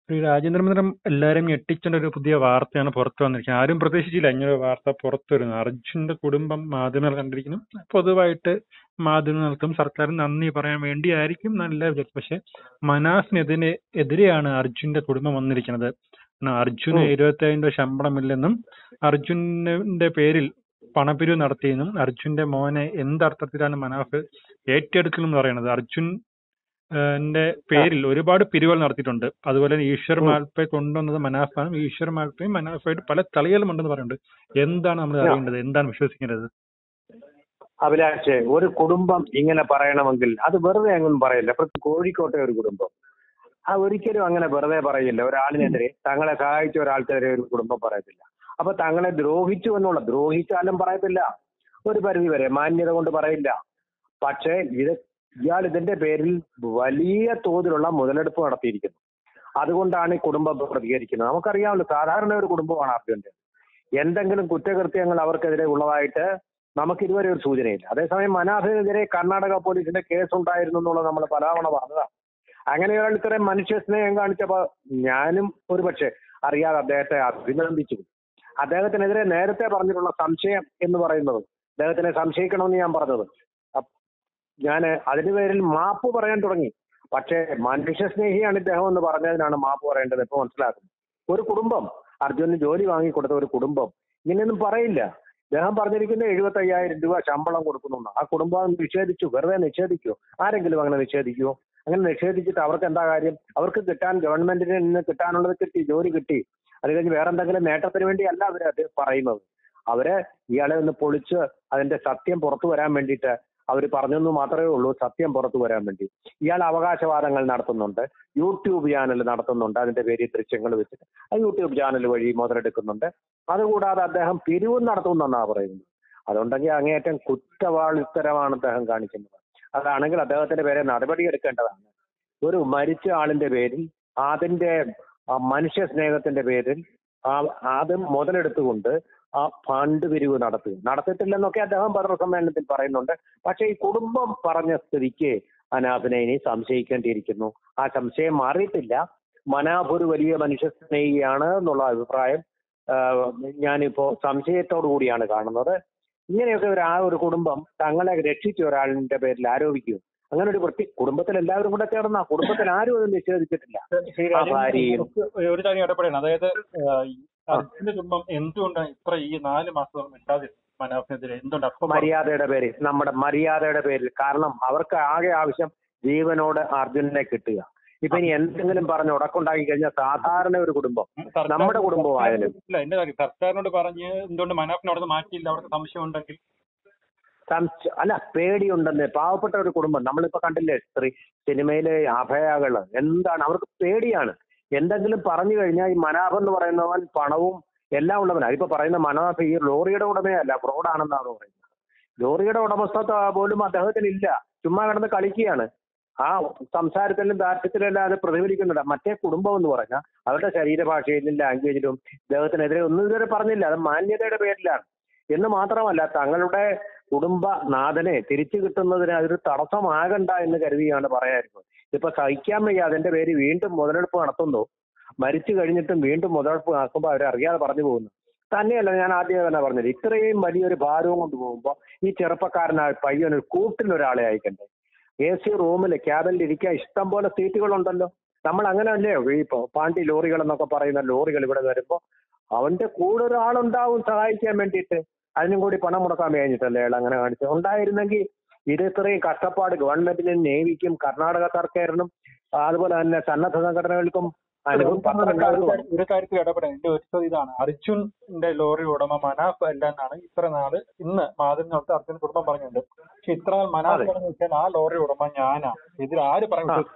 ഈ രാജേന്ദ്രമന്ദിരം എല്ലാരും ഞെട്ടിച്ചേണ്ട ഒരു പുതിയ വാർത്തയാണ് പുറത്തു വന്നിരിക്കുന്നത് ആരും പ്രതീക്ഷിച്ചില്ല ഇങ്ങനെ ഒരു വാർത്ത പുറത്തു വരുന്നത് അർജുന്റെ കുടുംബം മാധ്യമങ്ങൾ കണ്ടിരിക്കുന്നു പൊതുവായിട്ട് മാധ്യമങ്ങൾക്കും സർക്കാരും നന്ദി പറയാൻ വേണ്ടിയായിരിക്കും നല്ല വിചാരിച്ചു പക്ഷെ മനാഫിനെതിരെ എതിരെയാണ് അർജുന്റെ കുടുംബം വന്നിരിക്കുന്നത് കാരണം അർജുന് ഉം. എഴുപത്തിയായിരം രൂപ ശമ്പളമില്ലെന്നും അർജുനന്റെ പേരിൽ പണപ്പിരിവ് നടത്തിയെന്നും അർജുന്റെ മോനെ എന്തർത്ഥത്തിലാണ് മനാഫ് ഏറ്റെടുക്കലെന്ന് പറയുന്നത് അർജുൻ ഏഹ് ന്റെ പേരിൽ ഒരുപാട് പിരിവുകൾ നടത്തിയിട്ടുണ്ട് അതുപോലെ തന്നെ ഈശ്വർ ഉം. മാൽപ്പെ കൊണ്ടുവന്നത് മനാഫാണ് ഈശ്വർ മാൽപ്പയും മനാഫായിട്ട് പല കളികളും ഉണ്ടെന്ന് പറയുന്നുണ്ട് എന്താണ് നമ്മൾ ആ. അറിയേണ്ടത് എന്താണ് വിശ്വസിക്കേണ്ടത് അഭിലാഷ് ഒരു കുടുംബം ഇങ്ങനെ പറയണമെങ്കിൽ അത് വെറുതെ അങ്ങൊന്നും പറയില്ല പ്രത്യേകിച്ച് കോഴിക്കോട്ടെ ഒരു കുടുംബം ആ ഒരിക്കലും അങ്ങനെ വെറുതെ പറയില്ല ഒരാളിനെതിരെ തങ്ങളെ സഹായിച്ച ഒരാൾക്കെതിരെ ഒരു കുടുംബം പറയത്തില്ല അപ്പൊ തങ്ങളെ ദ്രോഹിച്ചു എന്നുള്ള ദ്രോഹിച്ചാലും പറയത്തില്ല ഒരു പരിധി വരെ മാന്യത കൊണ്ട് പറയില്ല പക്ഷേ ഇത് ഇയാൾ ഇതിന്റെ പേരിൽ വലിയ തോതിലുള്ള മുതലെടുപ്പ് നടത്തിയിരിക്കുന്നു അതുകൊണ്ടാണ് ഈ കുടുംബം പ്രതികരിക്കുന്നത് നമുക്കറിയാമല്ലോ സാധാരണ ഒരു കുടുംബമാണ് അർജുന്റെ എന്തെങ്കിലും കുറ്റകൃത്യങ്ങൾ അവർക്കെതിരെ ഉള്ളതായിട്ട് നമുക്ക് ഇതുവരെ ഒരു സൂചനയില്ല അതേസമയം മനാഫിനെതിരെ കർണാടക പോലീസിന്റെ കേസ് ഉണ്ടായിരുന്നു എന്നുള്ളത് നമ്മൾ പലതവണ പറഞ്ഞതാണ് അങ്ങനെ ഒരാൾ ഇത്രയും മനുഷ്യ സ്നേഹം കാണിച്ചപ്പോ ഞാനും ഒരു പക്ഷേ അറിയാതെ അദ്ദേഹത്തെ അഭിനന്ദിച്ചു അദ്ദേഹത്തിനെതിരെ നേരത്തെ പറഞ്ഞിട്ടുള്ള സംശയം എന്ന് പറയുന്നത് അദ്ദേഹത്തിനെ സംശയിക്കണമെന്ന് ഞാൻ പറഞ്ഞത് ഞാൻ അതിന് പേരിൽ മാപ്പ് പറയാൻ തുടങ്ങി പക്ഷേ മനുഷ്യ സ്നേഹിയാണ് ഇദ്ദേഹം എന്ന് പറഞ്ഞതിനാണ് മാപ്പ് പറയേണ്ടത് ഇപ്പൊ മനസ്സിലാക്കുന്നത് ഒരു കുടുംബം അർജുനന് ജോലി വാങ്ങിക്കൊടുത്ത ഒരു കുടുംബം ഇങ്ങനെയൊന്നും പറയില്ല അദ്ദേഹം പറഞ്ഞിരിക്കുന്നത് എഴുപത്തി അയ്യായിരം രൂപ ശമ്പളം കൊടുക്കുന്നുണ്ട് ആ കുടുംബം നിഷേധിച്ചു വെറുതെ നിഷേധിക്കുമോ ആരെങ്കിലും അങ്ങനെ നിഷേധിക്കുമോ അങ്ങനെ നിഷേധിച്ചിട്ട് അവർക്ക് എന്താ കാര്യം അവർക്ക് കിട്ടാൻ ഗവൺമെന്റിന് നിന്ന് കിട്ടാനുള്ളത് കിട്ടി ജോലി കിട്ടി അത് കഴിഞ്ഞ് വേറെ എന്തെങ്കിലും നേട്ടത്തിന് വേണ്ടി അല്ല അവര് അത് പറയുന്നത് അവര് ഇയാളെ ഒന്ന് പൊളിച്ച് അതിന്റെ സത്യം പുറത്തു വരാൻ വേണ്ടിയിട്ട് അവർ പറഞ്ഞെന്ന് മാത്രമേ ഉള്ളൂ സത്യം പുറത്തു വരാൻ വേണ്ടി ഇയാൾ അവകാശവാദങ്ങൾ നടത്തുന്നുണ്ട് യൂട്യൂബ് ചാനൽ നടത്തുന്നുണ്ട് അതിന്റെ പേരിൽ ദൃശ്യങ്ങൾ വെച്ചിട്ട് ആ യൂട്യൂബ് ചാനൽ വഴി മുതലെടുക്കുന്നുണ്ട് അതുകൂടാതെ അദ്ദേഹം പിരിവും നടത്തുന്നെന്നാണ് പറയുന്നത് അതുകൊണ്ടെങ്കിൽ അങ്ങേയറ്റം കുറ്റവാളിത്തരമാണ് അദ്ദേഹം കാണിക്കുന്നത് അതാണെങ്കിൽ അദ്ദേഹത്തിന്റെ പേരെ നടപടി എടുക്കേണ്ടതാണ് ഒരു മരിച്ച ആളിന്റെ പേരിൽ അതിന്റെ ആ മനുഷ്യ സ്നേഹത്തിന്റെ പേരിൽ ആ അത് മുതലെടുത്തുകൊണ്ട് ആ ഫണ്ട് പിരിവ് നടത്തുക നടത്തിയിട്ടില്ലെന്നൊക്കെ അദ്ദേഹം പത്രസമ്മേളനത്തിൽ പറയുന്നുണ്ട് പക്ഷെ ഈ കുടുംബം പറഞ്ഞ സ്ഥിതിക്ക് അനാഥിനെ ഇനി സംശയിക്കേണ്ടിയിരിക്കുന്നു ആ സംശയം മാറിയിട്ടില്ല മനാഫ് ഒരു വലിയ മനുഷ്യ സ്നേഹിയാണ് എന്നുള്ള അഭിപ്രായം ആ, ഞാനിപ്പോ സംശയത്തോടു കൂടിയാണ് കാണുന്നത് ഇങ്ങനെയൊക്കെ ഒരു ആ ഒരു കുടുംബം തങ്ങളെ രക്ഷിച്ച ഒരാളിന്റെ പേരിൽ ആരോപിക്കും അങ്ങനെ ഒരു വൃത്തി കുടുംബത്തിൽ എല്ലാവരും കൂടെ ചേർന്ന കുടുംബത്തിൽ ആരും അത് നിഷേധിച്ചിട്ടില്ല ശ്രീ ആ ഭാര്യയും. രാജേന്ദ്രൻ ഒരു കാര്യം ഇടപെടണം അതായത് ഏഹ്, ഈ അർജുന്റെ കുടുംബം എന്തുകൊണ്ടാണ് ഇത്ര ഈ നാല് മാസം മിണ്ടാതിരുന്നത് മനാഫിനെതിരെ എന്തുകൊണ്ട് അപ്പം മര്യാദയുടെ പേരിൽ നമ്മുടെ മര്യാദയുടെ പേരിൽ കാരണം അവർക്ക് ആകെ ആവശ്യം ജീവനോട് അർജുനനെ കിട്ടുക ഇപ്പൊ ഇനി എന്തെങ്കിലും പറഞ്ഞ് ഉടക്കുണ്ടാക്കി കഴിഞ്ഞാൽ സാധാരണ ഒരു കുടുംബം സർക്കാർ- നമ്മുടെ കുടുംബമായാലും. ഇല്ല എന്റെ കാര്യം സർക്കാരിനോട് പറഞ്ഞ് എന്തുകൊണ്ട് മനാഫിനെ അവിടെ മാറ്റിയില്ല അവർക്ക് സംശയം ഉണ്ടെങ്കിൽ സംശ- അല്ല പേടിയുണ്ടെന്ന് പാവപ്പെട്ട ഒരു കുടുംബം നമ്മളിപ്പോ കണ്ടില്ലേ സ്ത്രീ സിനിമയിലെ അഭയകള് എന്താണ് അവർക്ക് പേടിയാണ് എന്തെങ്കിലും പറഞ്ഞു കഴിഞ്ഞാൽ ഈ മനാഫ് എന്ന് പറയുന്നവൻ പണവും എല്ലാം ഉള്ളവനാണ് ഇപ്പൊ പറയുന്ന മനാഫ് ഈ ലോറിയുടെ ഉടമയല്ല ഫ്രോഡാണെന്നാണ് പറയുന്നത് ലോറിയുടെ ഉടമസ്ഥത പോലും അദ്ദേഹത്തിന് ഇല്ല ചുമ്മാ കിടന്ന് കളിക്കുകയാണ് ആ സംസാരത്തിലും ദാർഢ്യത്തിലും എല്ലാം അത് പ്രതിഫലിക്കുന്നുണ്ട് മറ്റേ കുടുംബം എന്ന് പറഞ്ഞാൽ അവരുടെ ശരീരഭാഷയിലും ലാംഗ്വേജിലും ഇദ്ദേഹത്തിനെതിരെ ഒന്നും ഇതുവരെ പറഞ്ഞില്ല അത് മാന്യതയുടെ പേരിലാണ് എന്ന് മാത്രമല്ല തങ്ങളുടെ കുടുംബ നാഥനെ തിരിച്ചു കിട്ടുന്നതിന് അതൊരു തടസ്സമാകണ്ട എന്ന് കരുതിയാണ് പറയാറുള്ളത് ഇപ്പൊ സഹിക്കാൻ വയ്യ അതിന്റെ പേര് വീണ്ടും മുതലെടുപ്പ് നടത്തുന്നു മരിച്ചു കഴിഞ്ഞിട്ടും വീണ്ടും മുതലെടുപ്പ് നടക്കുമ്പോൾ അവരറിയാതെ പറഞ്ഞു പോകുന്നു തന്നെയല്ല ഞാൻ ആദ്യം തന്നെ പറഞ്ഞത് ഇത്രയും വലിയൊരു ഭാരവും കൊണ്ട് പോകുമ്പോൾ ഈ ചെറുപ്പക്കാരനായ പയ്യൻ ഒരു കൂട്ടിൽ ഒരാളെ അയക്കണ്ടേ എ സി റൂമിൽ ക്യാബിനിൽ ഇരിക്കാൻ ഇഷ്ടം പോലെ സീറ്റുകളുണ്ടല്ലോ നമ്മൾ അങ്ങനെയല്ലേ ഈ പ- പാണ്ടി ലോറികൾ എന്നൊക്കെ പറയുന്ന ലോറികൾ ഇവിടെ വരുമ്പോ അവന്റെ കൂടെ ഒരാളുണ്ടാവും സഹായിക്കാൻ വേണ്ടിയിട്ട് അതിനും കൂടി പണം മുടക്കാൻ കഴിഞ്ഞിട്ടല്ലേ അയാൾ അങ്ങനെ കാണിച്ചത് ഉണ്ടായിരുന്നെങ്കിൽ ഇത് ഇത്രയും കഷ്ടപ്പാട് ഗവൺമെന്റിനും നേവിക്കും കർണാടക സർക്കാരിനും അതുപോലെ തന്നെ സന്നദ്ധ സംഘടനകൾക്കും അനുഭവം പത്രക്കാർക്കും ഒരു കാര്യത്തിൽ ഇടപെടാൻ എന്റെ ഒരു ചോദ്യം ഇതാണ് അർജുന്റെ ലോറി ഉടമ മനാഫ് അല്ല എന്നാണ് ഇത്ര നാള് ഇന്ന് മാധ്യമങ്ങൾക്ക് അർജുൻ കുടുംബം പറഞ്ഞിട്ടുണ്ട് പക്ഷെ ഇത്ര നാൾ മനാഫ് അതെ. പറഞ്ഞു വെച്ചാൽ ആ ലോറി ഉടമ ഞാനാ ഇതിൽ ആര് പറഞ്ഞു ആ.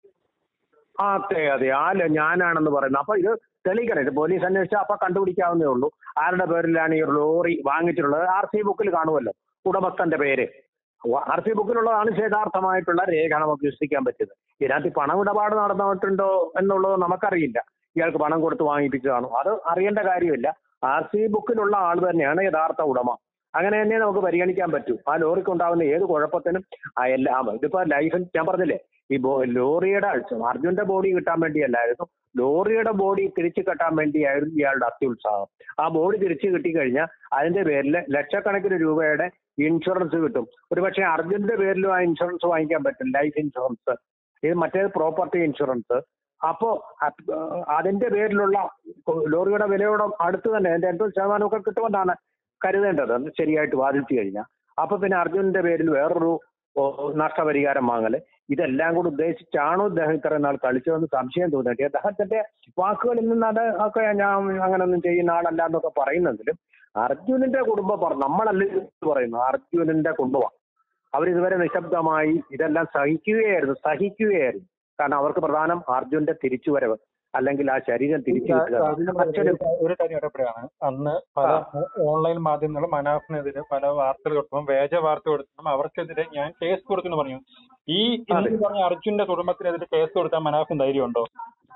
ആ, അതെ അതെ ആ ല- ഞാനാണെന്ന് പറയുന്നത് അപ്പൊ ഇത് തെളിയിക്കണം ഇത് പോലീസ് അന്വേഷിച്ചാൽ അപ്പൊ കണ്ടുപിടിക്കാവുന്നേ ഉള്ളൂ ആരുടെ പേരിലാണ് ഈ ലോറി വാങ്ങിച്ചിട്ടുള്ളത് ആർ സി ബുക്കിൽ കാണുമല്ലോ ഉടമസ്ഥന്റെ പേര് ആർ സി ബുക്കിലുള്ളതാണ് യഥാർത്ഥമായിട്ടുള്ള രേഖ നമുക്ക് വിശ്വസിക്കാൻ പറ്റുന്നത് ഇതിനകത്ത് ഈ പണമിടപാട് നടന്നിട്ടുണ്ടോ എന്നുള്ളത് നമുക്കറിയില്ല ഇയാൾക്ക് പണം കൊടുത്ത് വാങ്ങിപ്പിച്ചതാണോ അത് അറിയേണ്ട കാര്യമില്ല ആർ സി ബുക്കിലുള്ള ആൾ തന്നെയാണ് യഥാർത്ഥ ഉടമ അങ്ങനെ തന്നെ നമുക്ക് പരിഗണിക്കാൻ പറ്റൂ ആ ലോറിക്ക് ഉണ്ടാകുന്ന ഏത് കുഴപ്പത്തിനും ആ എല്ലാ ഇതിപ്പോ ലൈസൻസ് ഞാൻ പറഞ്ഞില്ലേ ഈ ബോ ലോറിയുടെ അർജുന്റെ ബോഡി കിട്ടാൻ വേണ്ടിയല്ലായിരുന്നു ലോറിയുടെ ബോഡി തിരിച്ചു കെട്ടാൻ വേണ്ടിയായിരുന്നു ഇയാളുടെ അത്യുത്സാഹം ആ ബോഡി തിരിച്ചു കിട്ടിക്കഴിഞ്ഞാൽ അതിന്റെ പേരിൽ ലക്ഷക്കണക്കിന് രൂപയുടെ ഇൻഷുറൻസ് കിട്ടും ഒരുപക്ഷെ അർജുന്റെ പേരിലും ആ ഇൻഷുറൻസ് വാങ്ങിക്കാൻ പറ്റും ലൈഫ് ഇൻഷുറൻസ് ഇത് മറ്റേത് പ്രോപ്പർട്ടി ഇൻഷുറൻസ് അപ്പോ അത് അതിന്റെ പേരിലുള്ള ലോറിയുടെ വിലയോട് അടുത്ത് തന്നെ അതിന്റെ എൺപത് ശതമാനമൊക്കെ കിട്ടുമെന്നാണ് കരുതേണ്ടത് അത് ശരിയായിട്ട് വാദിച്ചു കഴിഞ്ഞാൽ അപ്പൊ പിന്നെ അർജുനന്റെ പേരിൽ വേറൊരു ഓ, നഷ്ടപരിഹാരം വാങ്ങല് ഇതെല്ലാം കൂടി ഉദ്ദേശിച്ചാണോ ഇദ്ദേഹം ഇത്രയും നാൾ കളിച്ചതെന്ന് സംശയം തോന്നിയിട്ട് അദ്ദേഹത്തിന്റെ വാക്കുകളിൽ നിന്ന് അത് ഒക്കെ ഞാൻ അങ്ങനൊന്നും ചെയ്യുന്ന ആളല്ല എന്നൊക്കെ പറയുന്നെങ്കിലും അർജുനന്റെ കുടുംബം പറ നമ്മളല്ല ഇത് പറയുന്നു അർജുനന്റെ കുടുംബമാണ് അവരിതുവരെ നിശബ്ദമായി ഇതെല്ലാം സഹിക്കുകയായിരുന്നു സഹിക്കുകയായിരുന്നു കാരണം അവർക്ക് പ്രധാനം അർജുന്റെ തിരിച്ചുവരവ് അല്ലെങ്കിൽ ആ ശരീരം തിരിച്ചു കിട്ടുക അച്ഛനും ഒരു കാര്യം ഇടപെടുകയാണ് അന്ന് പല ഓൺലൈൻ മാധ്യമങ്ങളും മനാഫിനെതിരെ പല വാർത്തകൾ കൊടുക്കുമ്പോൾ വ്യാജ വാർത്ത കൊടുക്കുമ്പോൾ അവർക്കെതിരെ ഞാൻ കേസ് കൊടുത്തെന്ന് പറഞ്ഞു ഈ ഇന്ന് പറഞ്ഞ അർജുന്റെ കുടുംബത്തിനെതിരെ കേസ് കൊടുത്താൽ മനാഫിന് ധൈര്യമുണ്ടോ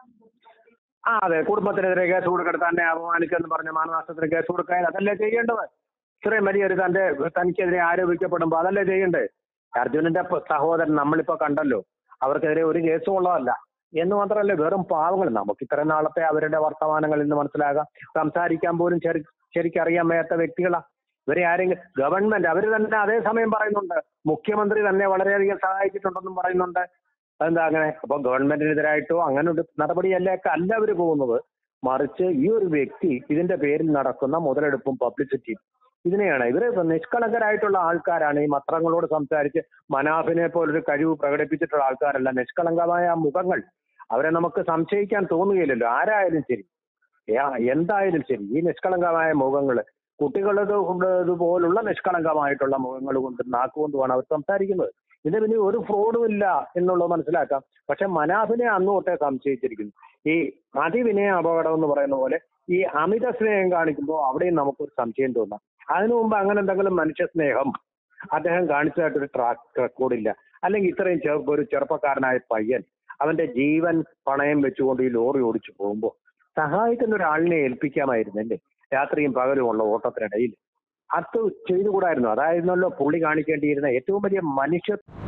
ആ അതെ കുടുംബത്തിനെതിരെ കേസ് കൊടുക്കരുത് തന്നെ അപമാനിച്ചെന്ന് പറഞ്ഞ മാനനാശത്തിന് കേസ് കൊടുക്കാൻ അതല്ലേ ചെയ്യേണ്ടത് ഇത്രയും വലിയൊരു തന്റെ തനിക്കെതിരെ ആരോപിക്കപ്പെടുമ്പോൾ അതല്ലേ ചെയ്യണ്ടേ അർജുനന്റെ പ- സഹോദരൻ നമ്മളിപ്പോ കണ്ടല്ലോ അവർക്കെതിരെ ഒരു കേസും ഉള്ളതല്ല എന്ന് മാത്രമല്ല വെറും പാവങ്ങൾ നമുക്ക് ഇത്രയും നാളത്തെ അവരുടെ വർത്തമാനങ്ങളിൽ നിന്ന് മനസ്സിലാകാം സംസാരിക്കാൻ പോലും ശരി ശരിക്കറിയാൻ വയ്യാത്ത വ്യക്തികളാ ഇവരെ ആരെങ്കിലും ഗവൺമെന്റ് അവർ തന്നെ അതേസമയം പറയുന്നുണ്ട് മുഖ്യമന്ത്രി തന്നെ വളരെയധികം സഹായിച്ചിട്ടുണ്ടെന്നും പറയുന്നുണ്ട് അതെന്താ അങ്ങനെ അപ്പൊ ഗവൺമെന്റിനെതിരായിട്ടോ അങ്ങനെ ഒരു നടപടിയല്ലേക്ക് അല്ല അവർ പോകുന്നത് മറിച്ച് ഈ ഒരു വ്യക്തി ഇതിന്റെ പേരിൽ നടക്കുന്ന മുതലെടുപ്പും പബ്ലിസിറ്റിയും ഇതിനെയാണ് ഇവര് നിഷ്കളങ്കരായിട്ടുള്ള ആൾക്കാരാണ് ഈ മത്രങ്ങളോട് സംസാരിച്ച് മനാഫിനെ പോലൊരു കഴിവ് പ്രകടിപ്പിച്ചിട്ടുള്ള ആൾക്കാരല്ല നിഷ്കളങ്കമായ ആ മുഖങ്ങൾ അവരെ നമുക്ക് സംശയിക്കാൻ തോന്നുകയില്ലല്ലോ ആരായാലും ശരി യാ- എന്തായാലും ശരി ഈ നിഷ്കളങ്കമായ മുഖങ്ങൾ കുട്ടികളുടെ കൊണ്ട് പോലുള്ള നിഷ്കളങ്കമായിട്ടുള്ള മുഖങ്ങൾ കൊണ്ട് നാക്കുകൊണ്ടുമാണ് അവർ സംസാരിക്കുന്നത് ഇതിന്റെ പിന്നെ ഒരു ഫ്രോഡും ഇല്ല എന്നുള്ളത് മനസ്സിലാക്കാം പക്ഷെ മനാഫിനെ അന്ന് തൊട്ടേ സംശയിച്ചിരിക്കുന്നു ഈ അതിവിനയ അപകടം എന്ന് പറയുന്ന പോലെ ഈ അമിത സ്നേഹം കാണിക്കുമ്പോൾ അവിടെയും നമുക്കൊരു സംശയം തോന്നാം അതിനു മുമ്പ് അങ്ങനെ എന്തെങ്കിലും മനുഷ്യ സ്നേഹം അദ്ദേഹം കാണിച്ചതായിട്ടൊരു ട്രാക്ക് റെക്കോർഡില്ല അല്ലെങ്കിൽ ഇത്രയും ചെറു ഒരു ചെറുപ്പക്കാരനായ പയ്യൻ അവന്റെ ജീവൻ പണയം വെച്ചുകൊണ്ട് ഈ ലോറി ഓടിച്ചു പോകുമ്പോൾ സഹായിക്കുന്ന ഒരാളിനെ ഏൽപ്പിക്കാമായിരുന്നല്ലേ രാത്രിയും പകലുമുള്ള ഓട്ടത്തിനിടയിൽ അത് ചെയ്തുകൂടായിരുന്നു അതായിരുന്നല്ലോ പുള്ളി കാണിക്കേണ്ടിയിരുന്ന ഏറ്റവും വലിയ മനുഷ്യ